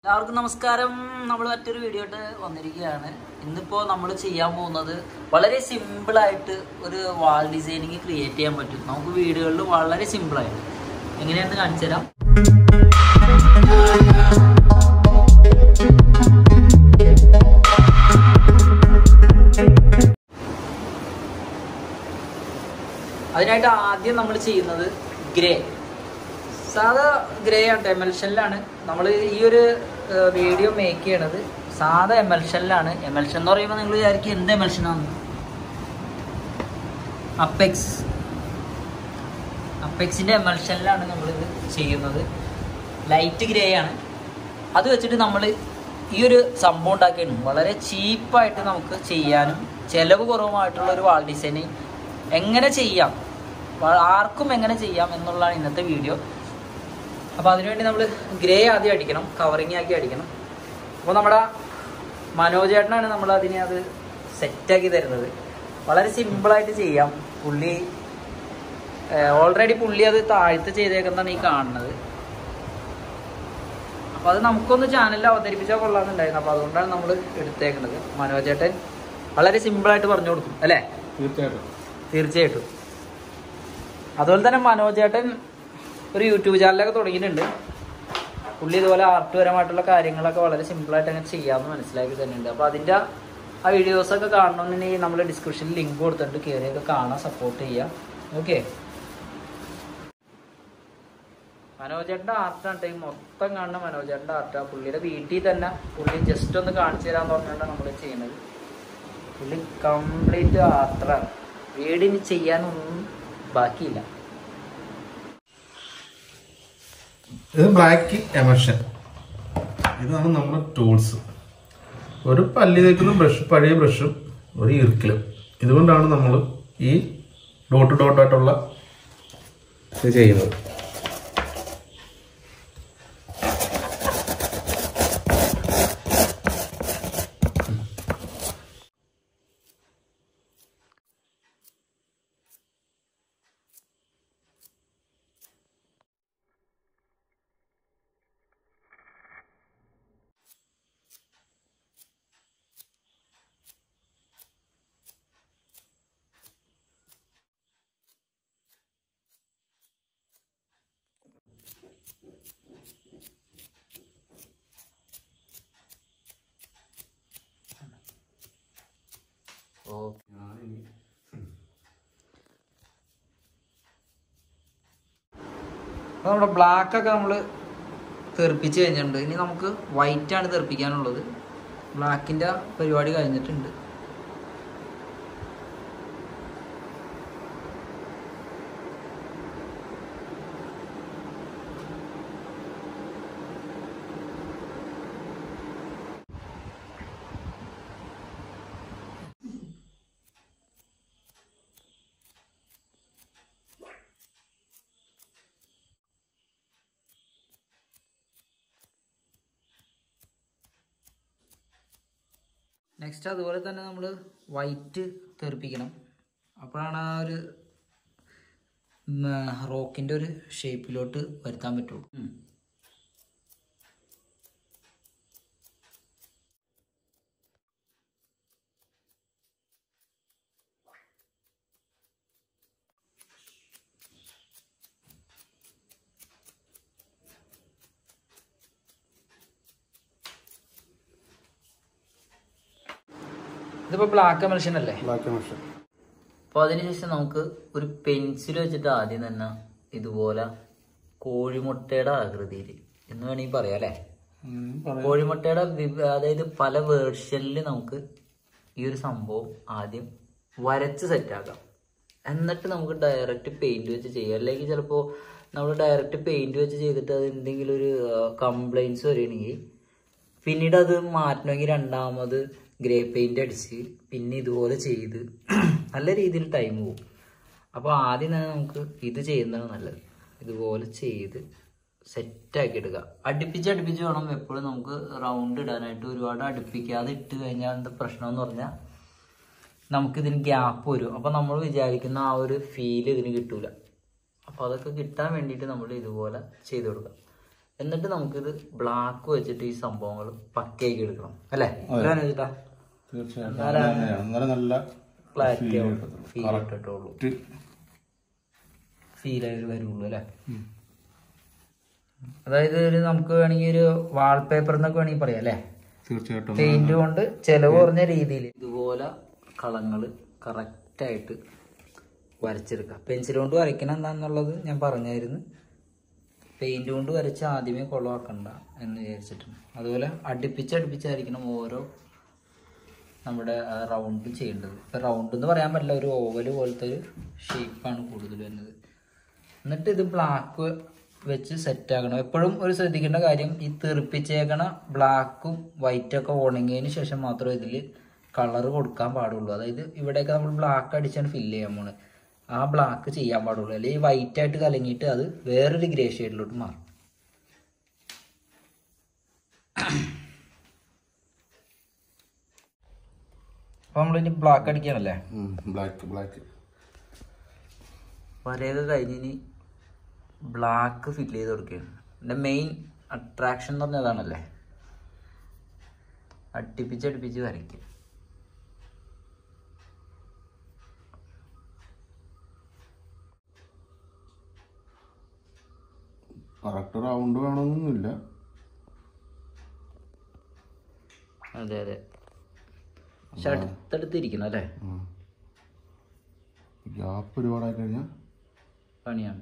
എല്ലാവർക്കും നമസ്കാരം നമ്മൾ മറ്റൊരു വീഡിയോ ആയിട്ട് വന്നിരിക്കുകയാണ് ഇന്നിപ്പോൾ നമ്മൾ ചെയ്യാൻ പോകുന്നത് വളരെ സിമ്പിളായിട്ട് ഒരു വാൾ ഡിസൈനിങ് ക്രിയേറ്റ് ചെയ്യാൻ പറ്റും നമുക്ക് വീടുകളിൽ വളരെ സിമ്പിളായിട്ട് എങ്ങനെയാണെന്ന് കാണിച്ചു തരാം അതിനായിട്ട് ആദ്യം നമ്മൾ ചെയ്യുന്നത് ഗ്രേ സാധാ ഗ്രേ ആണ് എമൽഷനിലാണ് നമ്മൾ ഈ ഒരു വീഡിയോ മേക്ക് ചെയ്യണത് സാധാ എമൽഷനിലാണ് എമൽഷൻ എന്ന് പറയുമ്പോൾ നിങ്ങൾ വിചാരിക്കും എന്ത് എമൽഷനാണ് അപ്പെക്സ് അപ്പെക്സിൻ്റെ എമൽഷനിലാണ് നമ്മളിത് ചെയ്യുന്നത് ലൈറ്റ് ഗ്രേ ആണ് അത് വെച്ചിട്ട് നമ്മൾ ഈ ഒരു സംഭവം ഉണ്ടാക്കിയാണ് വളരെ ചീപ്പായിട്ട് നമുക്ക് ചെയ്യാനും ചിലവ് കുറവുമായിട്ടുള്ള ഒരു വാൾ ഡിസൈൻ എങ്ങനെ ചെയ്യാം വ- ആർക്കും എങ്ങനെ ചെയ്യാം എന്നുള്ളതാണ് ഇന്നത്തെ വീഡിയോ അപ്പോൾ അതിനുവേണ്ടി നമ്മൾ ഗ്രേ ആദ്യം അടിക്കണം കവറിങ് ആക്കി അടിക്കണം അപ്പോൾ നമ്മുടെ മനോജ് ചേട്ടനാണ് നമ്മൾ അതിനെ അത് സെറ്റാക്കി തരുന്നത് വളരെ സിമ്പിളായിട്ട് ചെയ്യാം പുള്ളി ഓൾറെഡി പുള്ളി അത് താഴ്ത്ത് ചെയ്തേക്കുന്നതാണ് ഈ കാണുന്നത് അപ്പോൾ അത് നമുക്കൊന്ന് ചാനലിൽ അവതരിപ്പിച്ചാൽ കൊള്ളാമെന്നുണ്ടായിരുന്നു അപ്പോൾ അതുകൊണ്ടാണ് നമ്മൾ എടുത്തേക്കുന്നത് മനോജ് ചേട്ടൻ വളരെ സിമ്പിളായിട്ട് പറഞ്ഞു കൊടുക്കും അല്ലേ തീർച്ചയായിട്ടും തീർച്ചയായിട്ടും അതുപോലെ തന്നെ മനോജ് ചേട്ടൻ ഒരു യൂട്യൂബ് ചാനലൊക്കെ തുടങ്ങിയിട്ടുണ്ട് പുള്ളി ഇതുപോലെ ആർട്ട്പരമായിട്ടുള്ള കാര്യങ്ങളൊക്കെ വളരെ സിമ്പിളായിട്ട് അങ്ങനെ ചെയ്യാമെന്ന് മനസ്സിലാക്കി തന്നെയുണ്ട് അപ്പോൾ അതിൻ്റെ ആ വീഡിയോസൊക്കെ കാണണമെന്നുണ്ടെങ്കിൽ നമ്മൾ ഡിസ്ക്രിപ്ഷനിൽ ലിങ്ക് കൊടുത്തിട്ട് കയറിയൊക്കെ കാണാൻ സപ്പോർട്ട് ചെയ്യാം ഓക്കെ മനോജേട്ടൻ്റെ ആർട്ടാണ് ഈ മൊത്തം കാണുന്ന മനോജേട്ടൻ്റെ ആർട്ടാണ് പുള്ളിയുടെ വീട്ടിൽ തന്നെ പുള്ളി ജസ്റ്റ് ഒന്ന് കാണിച്ചു തരാമെന്ന് പറഞ്ഞുകൊണ്ടാണ് നമ്മൾ ചെയ്യുന്നത് പുള്ളി കംപ്ലീറ്റ് ആർട്ടറാണ് വീടിന് ചെയ്യാനൊന്നും ബാക്കിയില്ല ഇത് ബ്ലാക്ക് എമർഷൻ ഇതാണ് നമ്മുടെ ടൂൾസ് ഒരു പല്ലി തേക്കുന്ന ബ്രഷ് പഴയ ബ്രഷും ഒരു ഇറുക്കിലും ഇതുകൊണ്ടാണ് നമ്മൾ ഈ ഡോട്ട് ഡോട്ടായിട്ടുള്ള ഇത് ചെയ്യുന്നത് അപ്പോൾ നമ്മുടെ ബ്ലാക്ക് ഒക്കെ നമ്മൾ തെറിപ്പിച്ച് കഴിഞ്ഞിട്ടുണ്ട് ഇനി നമുക്ക് വൈറ്റ് ആണ് തെറിപ്പിക്കാനുള്ളത് ബ്ലാക്കിൻ്റെ പരിപാടി കഴിഞ്ഞിട്ടുണ്ട് നെക്സ്റ്റ് അതുപോലെ തന്നെ നമ്മൾ വൈറ്റ് തെറിപ്പിക്കണം അപ്പോഴാണ് ആ ഒരു റോക്കിൻ്റെ ഒരു ഷേപ്പിലോട്ട് വരുത്താൻ പറ്റുള്ളൂ ഉം. ഇതിപ്പോൾ ബ്ലാക്ക് മെഷീൻ അല്ലേ ബ്ലാക്ക് എമർഷൻ അപ്പോൾ അതിനുശേഷം നമുക്ക് ഒരു പെൻസിൽ വെച്ചിട്ട് ആദ്യം തന്നെ ഇതുപോലെ കോഴിമുട്ടയുടെ ആകൃതിയിൽ എന്ന് വേണമെങ്കിൽ പറയാം അല്ലേ കോഴിമുട്ടയുടെ വിവ- അതായത് പല വേർഷനിൽ നമുക്ക് ഈ ഒരു സംഭവം ആദ്യം വരച്ച് സെറ്റാക്കാം എന്നിട്ട് നമുക്ക് ഡയറക്റ്റ് പെയിന്റ് വെച്ച് ചെയ്യാം അല്ലെങ്കിൽ ചിലപ്പോൾ നമ്മൾ ഡയറക്റ്റ് പെയിന്റ് വെച്ച് ചെയ്തിട്ട് അത് എന്തെങ്കിലും ഒരു കംപ്ലൈൻസ് വരികയാണെങ്കിൽ പിന്നീട് അത് മാറ്റണമെങ്കിൽ രണ്ടാമത് ഗ്രേ പെയിന്റ് അടിച്ച് പിന്നെ ഇതുപോലെ ചെയ്ത് നല്ല രീതിയിൽ ടൈം പോകും അപ്പോൾ ആദ്യം തന്നെ നമുക്ക് ഇത് ചെയ്യുന്നതാണ് നല്ലത് ഇതുപോലെ ചെയ്ത് സെറ്റാക്കി എടുക്കുക അടുപ്പിച്ച് അടുപ്പിച്ച് വേണം എപ്പോഴും നമുക്ക് റൗണ്ട് ഇടാനായിട്ട് ഒരുപാട് അടുപ്പിക്കാതെ ഇട്ട് കഴിഞ്ഞാൽ എന്താ പ്രശ്നം എന്ന് പറഞ്ഞാൽ നമുക്കിതിന് ഗ്യാപ്പ് വരും അപ്പോൾ നമ്മൾ വിചാരിക്കുന്ന ആ ഒരു ഫീൽ ഇതിന് കിട്ടൂല അപ്പോൾ അതൊക്കെ കിട്ടാൻ വേണ്ടിയിട്ട് നമ്മൾ ഇതുപോലെ ചെയ്ത് കൊടുക്കാം എന്നിട്ട് നമുക്കിത് ബ്ലാക്ക് വെച്ചിട്ട് ഈ സംഭവങ്ങൾ പക്കയാക്കി എടുക്കണം അല്ലേ ഇതാണ് ചേട്ടാ തീർച്ചയായിട്ടും അങ്ങനെയാണ്. അന്നേരം നല്ല ക്ലാരിറ്റി feel ആവും കിട്ടത്തുള്ളൂ. Feel ഇട്ടിട്ടുള്ളൂ Correct. ഫീൽ ആയി വരുള്ളൂ അല്ലേ അതായത് ഒരു നമുക്ക് വേണമെങ്കിൽ ഒരു വാൾപേപ്പർ എന്നൊക്കെ വേണമെങ്കിൽ പറയാം അല്ലേ തീർച്ചയായിട്ടും പെയിന്റ് കൊണ്ട് ചെലവ് കുറഞ്ഞ രീതിയിൽ ഇതുപോലെ കളങ്ങള് കറക്റ്റ് ആയിട്ട് വരച്ചെടുക്കുക പെൻസിൽ കൊണ്ട് വരയ്ക്കണം എന്താന്നുള്ളത് ഞാൻ പറഞ്ഞായിരുന്നു പെയിന്റ് കൊണ്ട് വരച്ച് ആദ്യമേ കുളമാക്കണ്ട എന്ന് വിചാരിച്ചിട്ടുണ്ട് അതുപോലെ അടുപ്പിച്ച് അടുപ്പിച്ചായിരിക്കണം ഓരോ നമ്മുടെ റൗണ്ട് ചെയ്യേണ്ടത് ഇപ്പം റൗണ്ട് എന്ന് പറയാൻ പറ്റില്ല ഒരു ഓവൽ പോലത്തെ ഒരു ഷേപ്പാണ് കൂടുതൽ വരുന്നത് എന്നിട്ട് ഇത് ബ്ലാക്ക് വെച്ച് സെറ്റ് ആക്കണം എപ്പോഴും ഒരു ശ്രദ്ധിക്കേണ്ട കാര്യം ഈ തെറിപ്പിച്ചേക്കണ ബ്ലാക്കും വൈറ്റും ഒക്കെ ഉണങ്ങിയതിന് ശേഷം മാത്രമേ ഇതിൽ കളർ കൊടുക്കാൻ പാടുള്ളൂ അതായത് ഇവിടെയൊക്കെ നമ്മൾ ബ്ലാക്ക് അടിച്ചാണ് ഫില്ല് ചെയ്യാൻ പോണ് ആ ബ്ലാക്ക് ചെയ്യാൻ പാടുള്ളൂ അല്ലെങ്കിൽ വൈറ്റ് ആയിട്ട് കലങ്ങിയിട്ട് അത് വേറൊരു ഗ്രേ ഷെയ്ഡിലോട്ട് മാറും അപ്പോൾ നമ്മളിനി ബ്ലാക്ക് അടിക്കാനല്ലേ ബ്ലാക്ക് ബ്ലാക്ക് വരയൊക്കെ കഴിഞ്ഞിനി ബ്ലാക്ക് ഫില്ല് ചെയ്ത് കൊടുക്കുകയാണ് എൻ്റെ മെയിൻ അട്രാക്ഷൻ എന്ന് പറഞ്ഞാൽ അതാണല്ലേ അടുപ്പിച്ച് അടുപ്പിച്ച് വരയ്ക്കും കറക്റ്റ് റൗണ്ട് വേണമെന്നൊന്നുമില്ല അതെ അതെ പക്ഷെ അടുത്തടുത്തിരിക്കണം അല്ലേ ഗ്യാപ്പ് ഒരുപാടായി കഴിഞ്ഞാൽ പണിയാണ്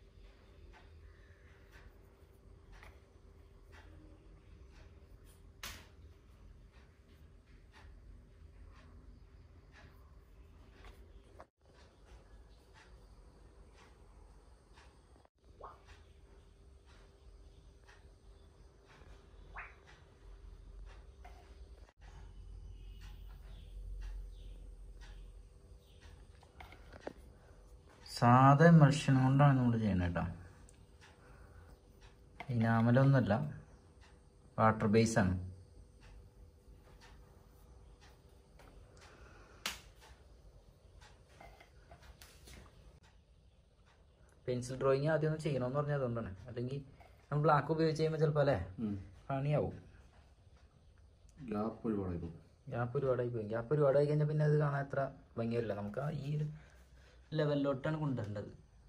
സാധാ എമൽഷൻ കൊണ്ടാണ് നമ്മൾ ചെയ്യുന്നത് കേട്ടോ ഇനാമലൊന്നുമല്ല വാട്ടർ ബേസ് ആണ് പെൻസിൽ ഡ്രോയിങ് ആദ്യം ഒന്ന് ചെയ്യണമെന്ന് പറഞ്ഞാൽ അതുകൊണ്ടാണ് അല്ലെങ്കിൽ നമ്മൾ ബ്ലാക്ക് ഉപയോഗിച്ച് ചെയ്യുമ്പോൾ ചിലപ്പോൾ അല്ലേ പണിയാവും ഗ്യാപ്പ് ഒരുപാടായി പോകും ഗ്യാപ്പ് ഒരുപാടായി പോയി ഗ്യാപ്പ് ഒരുപാടായി കഴിഞ്ഞാൽ പിന്നെ അത് കാണാൻ അത്ര ഭംഗിയല്ല നമുക്ക് ആ ഈ ഒരു ലെവലിലോട്ടാണ് കൊണ്ടുവരേണ്ടത്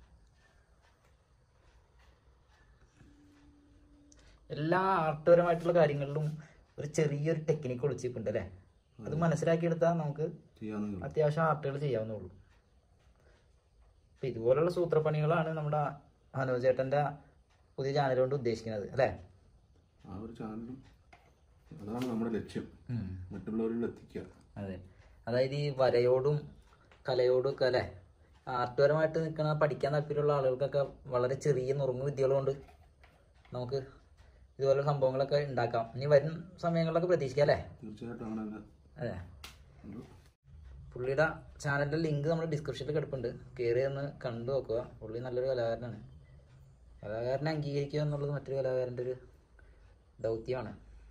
എല്ലാ ആർട്ട്പരമായിട്ടുള്ള കാര്യങ്ങളിലും ഒരു ചെറിയൊരു ടെക്നിക്ക് ഒളിച്ചിട്ടുണ്ട് അല്ലേ അത് മനസ്സിലാക്കിയെടുത്താൽ നമുക്ക് ചെയ്യാന്ന് അത്യാവശ്യം ആർട്ടുകൾ ചെയ്യാവുന്നുള്ളൂ അപ്പം ഇതുപോലുള്ള സൂത്രപ്പണികളാണ് നമ്മുടെ മനോജ് ചേട്ടൻ്റെ പുതിയ ചാനൽ കൊണ്ട് ഉദ്ദേശിക്കുന്നത് അല്ലേ ആ ഒരു ചാനലും അതാണ് നമ്മുടെ ലക്ഷ്യം മറ്റുള്ളവരിൽ എത്തിക്കുക അതെ അതായത് ഈ വരയോടും കലയോടും ഒക്കെ അല്ലേ ആർട്ട്പരമായിട്ട് നിൽക്കുന്ന പഠിക്കാൻ താല്പര്യമുള്ള ആളുകൾക്കൊക്കെ വളരെ ചെറിയ നുറുങ്ങു വിദ്യകൾ കൊണ്ട് നമുക്ക് ഇതുപോലെ സംഭവങ്ങളൊക്കെ ഉണ്ടാക്കാം ഇനി വരും സമയങ്ങളിലൊക്കെ പ്രതീക്ഷിക്കാം അല്ലേ തീർച്ചയായിട്ടും അങ്ങനെ തന്നെ അതെ ഒരു പുള്ളിയുടെ ചാനലിൻ്റെ ലിങ്ക് നമ്മൾ ഡിസ്ക്രിപ്ഷനിൽ കിടപ്പുണ്ട് കയറി ഒന്ന് കണ്ടു നോക്കുക പുള്ളി നല്ലൊരു കലാകാരനാണ് കലാകാരനെ അംഗീകരിക്കുക എന്നുള്ളത് മറ്റൊരു കലാകാരൻ്റെ ഒരു ദൗത്യമാണ്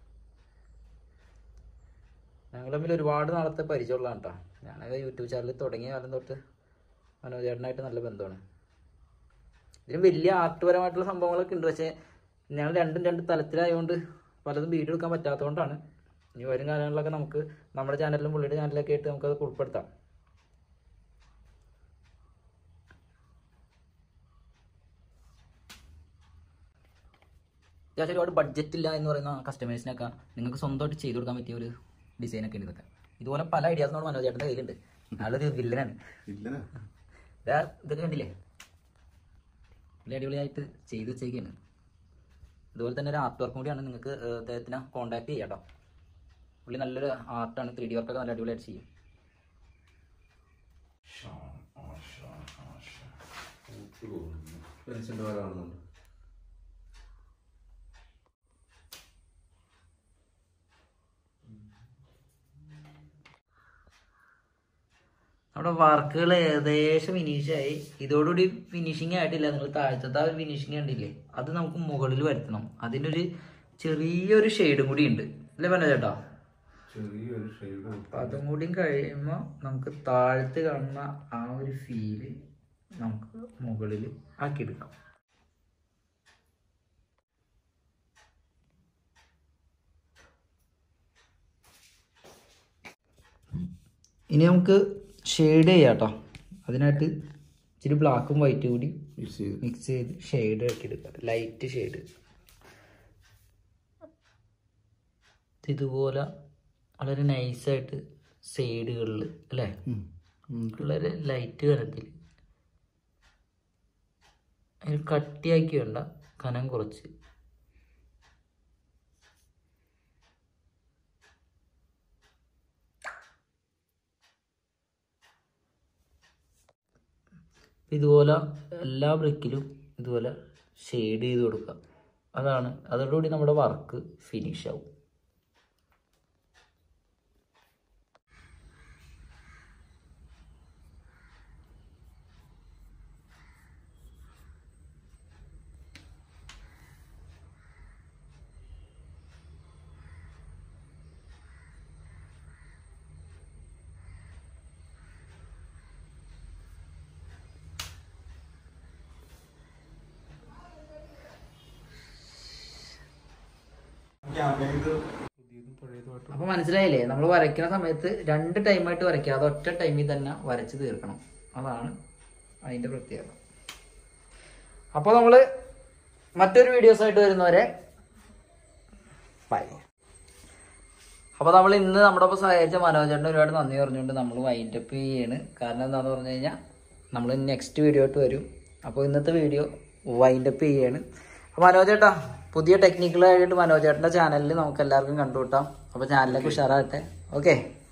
ഞങ്ങൾ തമ്മിൽ ഒരുപാട് നാളത്തെ പരിചയമുള്ളതാണ് കേട്ടോ ഞാനൊക്കെ യൂട്യൂബ് ചാനൽ തുടങ്ങിയ കാലം തൊട്ട് മനോജ് ചേട്ടനായിട്ട് നല്ല ബന്ധമാണ് ഇതിന് വലിയ ആർട്ട്പരമായിട്ടുള്ള സംഭവങ്ങളൊക്കെ ഉണ്ട് പക്ഷേ ഞങ്ങൾ രണ്ടും രണ്ട് തലത്തിലായതുകൊണ്ട് പലതും വീഡിയോ എടുക്കാൻ പറ്റാത്തതുകൊണ്ടാണ് ഇനി വരും കാലങ്ങളിലൊക്കെ നമുക്ക് നമ്മുടെ ചാനലിലും പുള്ളിയുടെ ചാനലിലൊക്കെ ആയിട്ട് നമുക്കത് ഉൾപ്പെടുത്താം അത്യാവശ്യം ഒരുപാട് ബഡ്ജറ്റ് ഇല്ല എന്ന് പറയുന്ന കസ്റ്റമേഴ്സിനൊക്കെ നിങ്ങൾക്ക് സ്വന്തമായിട്ട് ചെയ്തു കൊടുക്കാൻ പറ്റിയ ഒരു ഡിസൈനൊക്കെ ഉണ്ട് ഇതൊക്കെ ഇതുപോലെ പല ഐഡിയാസ് നമ്മുടെ മനോജ് ചേട്ടൻ്റെ കയ്യിലുണ്ട് ആളൊരു വില്ലനാണ് ഇല്ലനെ ഇതാ ഇതൊക്കെ കണ്ടില്ലേ വലിയ അടിപൊളിയായിട്ട് ചെയ്ത് വെച്ചേക്കാണ് ഇതുപോലെ തന്നെ ഒരു ആർട്ട് വർക്കും കൂടിയാണ് നിങ്ങൾക്ക് ഏഹ്, അദ്ദേഹത്തിനെ കോൺടാക്ട് ചെയ്യാം കേട്ടോ പുള്ളി നല്ലൊരു ആർട്ടാണ് ത്രീ ഡി വർക്കൊക്കെ നല്ല അടിപൊളിയായിട്ട് ചെയ്യും പെൻസിൻ്റെ വര കാണുന്നുണ്ട് നമ്മുടെ വർക്കുകൾ ഏകദേശം ഫിനിഷായി ഇതോടുകൂടി ഫിനിഷിങ് ആയിട്ടില്ല നിങ്ങൾ താഴത്തെ ആ ഒരു ഫിനിഷിങ് കണ്ടില്ലേ അത് നമുക്ക് മുകളിൽ വരുത്തണം അതിനൊരു ചെറിയൊരു ഷെയ്ഡും കൂടി ഉണ്ട് അല്ലേ പറഞ്ഞ ചേട്ടാ ചെറിയൊരു ഷെയ്ഡ് അപ്പൊ അതും കൂടി കഴിയുമ്പോൾ നമുക്ക് താഴത്ത് കാണുന്ന ആ ഒരു ഫീല് നമുക്ക് മുകളിൽ ആക്കിയെടുക്കാം ഇനി നമുക്ക് ഷെയ്ഡ് ചെയ്യാം കേട്ടോ അതിനായിട്ട് ഇച്ചിരി ബ്ലാക്കും വൈറ്റും കൂടി മിക്സ് ചെയ്ത് മിക്സ് ചെയ്ത് ഷെയ്ഡ് ആക്കി എടുക്കാം ലൈറ്റ് ഷെയ്ഡ് ഇതുപോലെ വളരെ നൈസായിട്ട് സൈഡുകളിൽ അല്ലേ വളരെ ലൈറ്റ് കനത്തിൽ അതിന് കട്ടിയാക്കി വേണ്ട കനം കുറച്ച് ഇതുപോലെ എല്ലാ ബ്രിക്കിലും ഇതുപോലെ ഷെയ്ഡ് ചെയ്ത് കൊടുക്കുക അതാണ് അതോടുകൂടി നമ്മുടെ വർക്ക് ഫിനിഷ് ആവും അപ്പൊ മനസ്സിലായില്ലേ നമ്മൾ വരയ്ക്കുന്ന സമയത്ത് രണ്ട് ടൈമായിട്ട് വരയ്ക്കാതെ ഒറ്റ ടൈമിൽ തന്നെ വരച്ച് തീർക്കണം അതാണ് അതിന്റെ പ്രത്യേകത അപ്പൊ നമ്മള് മറ്റൊരു വീഡിയോസ് ആയിട്ട് വരുന്നവരെ ബൈ അപ്പൊ നമ്മൾ ഇന്ന് നമ്മുടെ ഒപ്പം സഹായിച്ച മനോജേട്ടന് ഒരുപാട് നന്ദി പറഞ്ഞുകൊണ്ട് നമ്മൾ വൈൻഡ് അപ്പ് ചെയ്യാണ് കാരണം എന്താന്ന് പറഞ്ഞു കഴിഞ്ഞാൽ നമ്മൾ നെക്സ്റ്റ് വീഡിയോ ആയിട്ട് വരും അപ്പോൾ ഇന്നത്തെ വീഡിയോ വൈൻഡ് അപ്പ് ചെയ്യാണ് അപ്പോൾ മനോജേട്ടാ പുതിയ ടെക്നിക്കുകളായിട്ട് മനോജേട്ടൻ്റെ ചാനലിൽ നമുക്ക് എല്ലാവർക്കും കണ്ടുകൂട്ടാം അപ്പോൾ ചാനലിലേക്ക് ഉഷാറാകട്ടെ ഓക്കെ